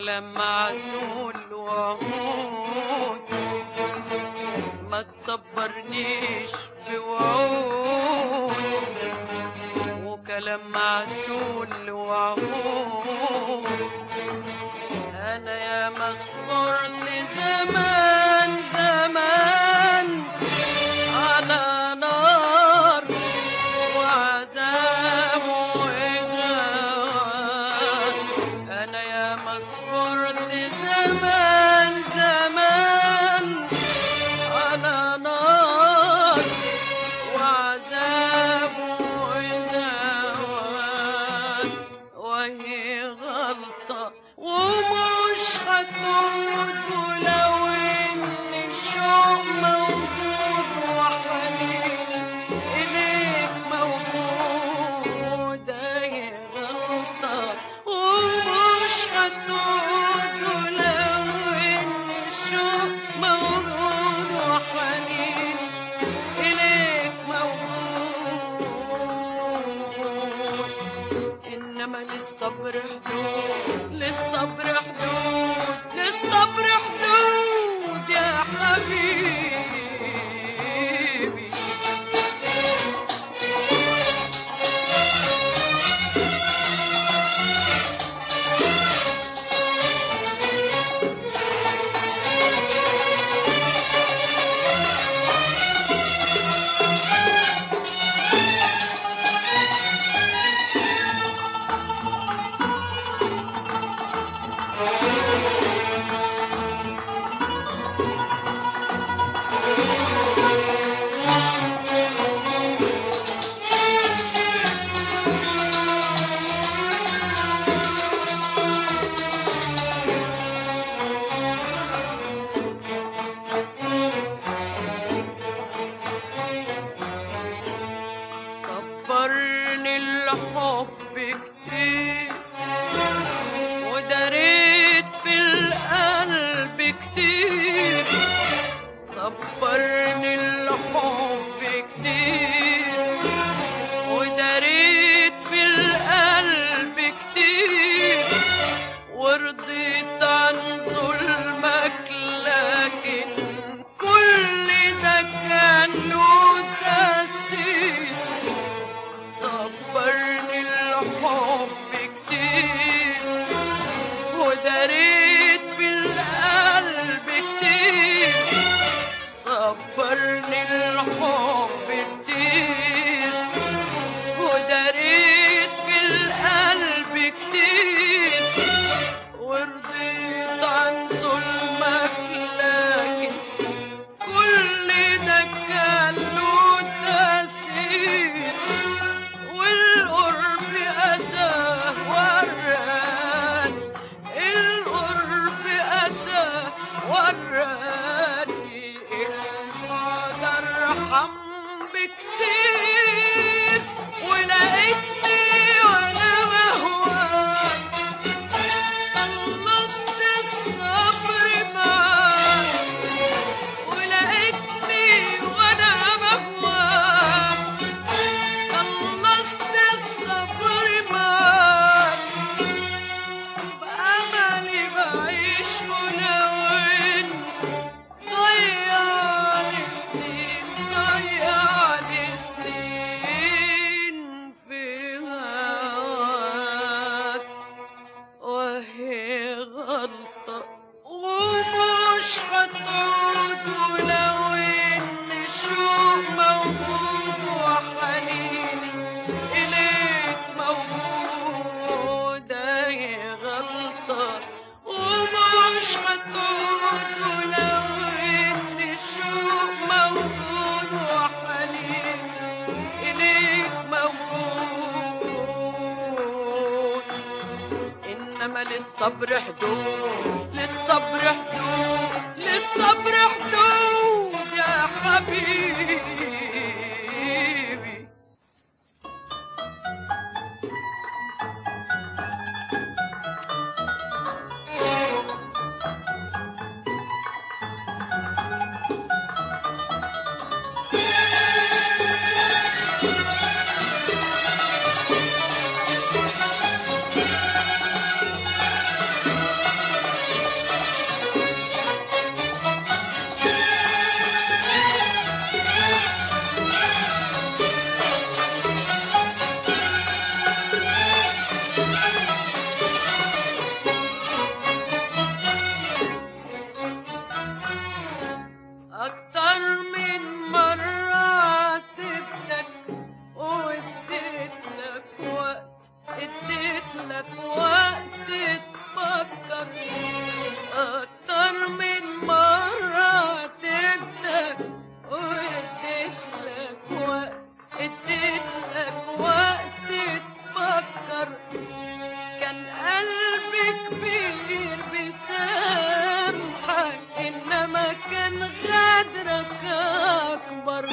كلام معسول وعود ما تصبرنيش بوعود وكلام معسول وعود انا يا ما صبرت زمان زمان على نار وعذاب وإغاث أنا يا ما صبرت زمان زمان على نار وعذاب وإغاث وهي غلطة ومش هتعود ولو إن الشوق موجود وحنين إليك موجود هي غلطة ومش هتعود ولو إن الشوق موجود وحنين إليك موجود إنما للصبر حدود للصبر حدود للصبر حدود يا حبيبي صبرني الحب كتير ودريت في القلب كتير صبرني الحب كتير ودريت في القلب كتير ورضيت عن ظلمك لكن كل ده كان له تأثير صبرني الحب كتير ودريت في القلب كتير صبرني الحب كتير ودريت في القلب كتير ورضيت عن ظلمك لكن كل ده كان له تأثير والقرب أساه وراني القرب أساه وراني البعد أرحم بكتير ولقيتني وأنا بهواك خلصت الصبر معاك ولقيتني وانا بهواك خلصت الصبر معاك وبأملي بعيش ولو إن ضيعني سنين ضيعني سنين في هواك وهي غلطة ومش هتعود ولو إن الشوق موجود وحنيني إليك موجود هي غلطة ومش هتعود ولو إن الشوق موجود وحنيني إليك موجود إنما للصبر حدود للصبر حدود للصبر حدود يا حبيبي وقت تفكر أكتر من مرة اديتك واديت لك وقت اديت لك وقت تفكر كان قلبي كبير بيسامحك إنما كان غدرك أكبر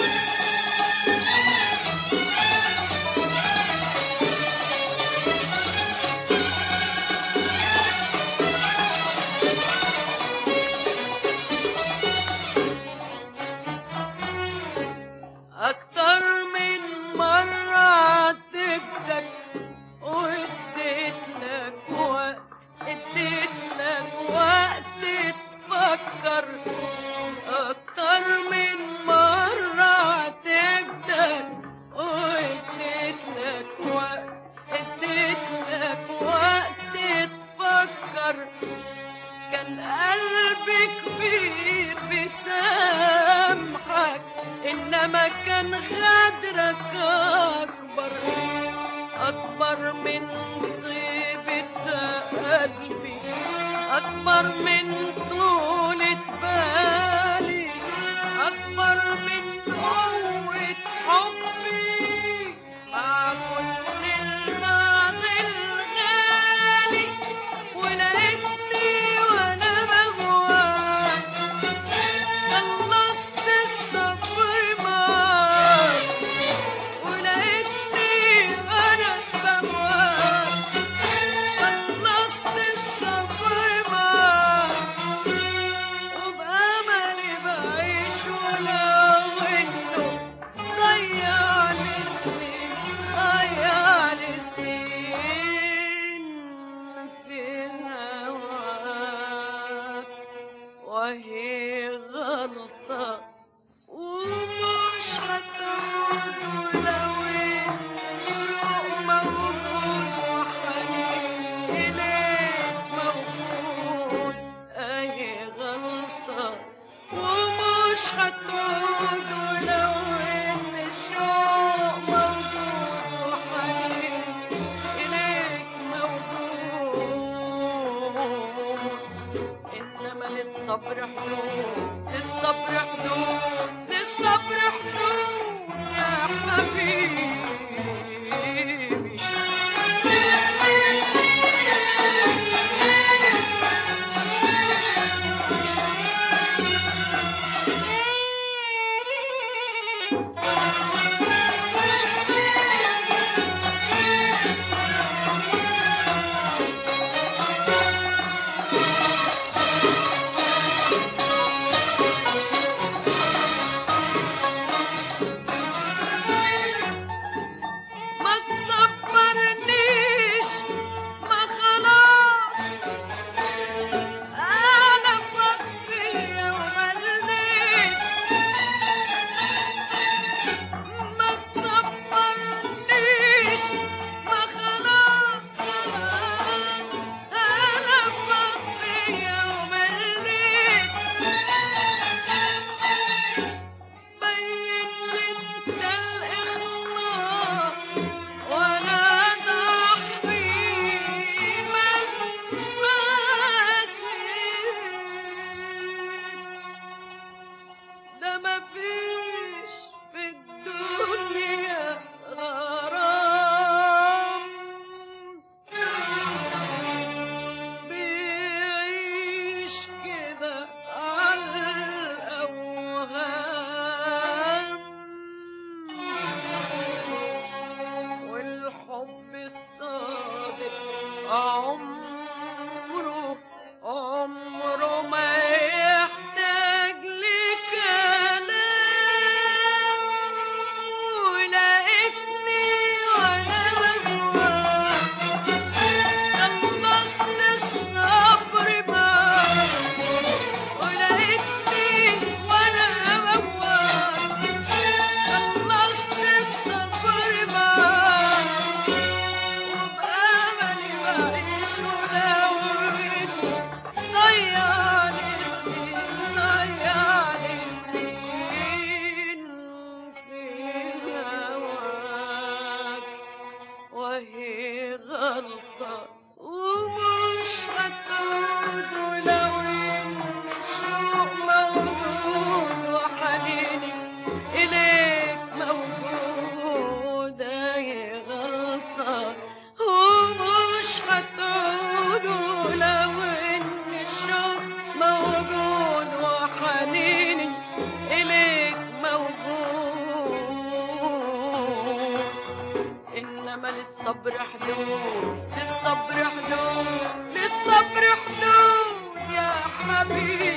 أكتر من مرة عاتبتك واديت لك وقت اديت لك وقت تفكر أكتر من مرة عاتبتك واديت لك وقت اديت لك وقت تفكر كان قلبي كبير بيسامحك انما كان غدرك اكبر اكبر من طيبة قلبي اكبر من طولة بالي اكبر من قوة حبي مع كل الماضي الغالي ولقيتني وانا بغواك خلصت الصبر معاك ولقيتني وانا بغواك خلصت الصبر معاك وبأملي بعيش ولو إنه ضيع لي سنين ضيع لي سنين في هواك وهي غلطة ومش هتعود ولو إن الشوق موجود وحنين إليك موجود أي غلطة ومش هتعود ولو إن الشوق موجود وحنين إليك موجود إنما للصبر حدود للصبر حدود للصبر حدود يا حبيبي للصبر حدود يا حبيبي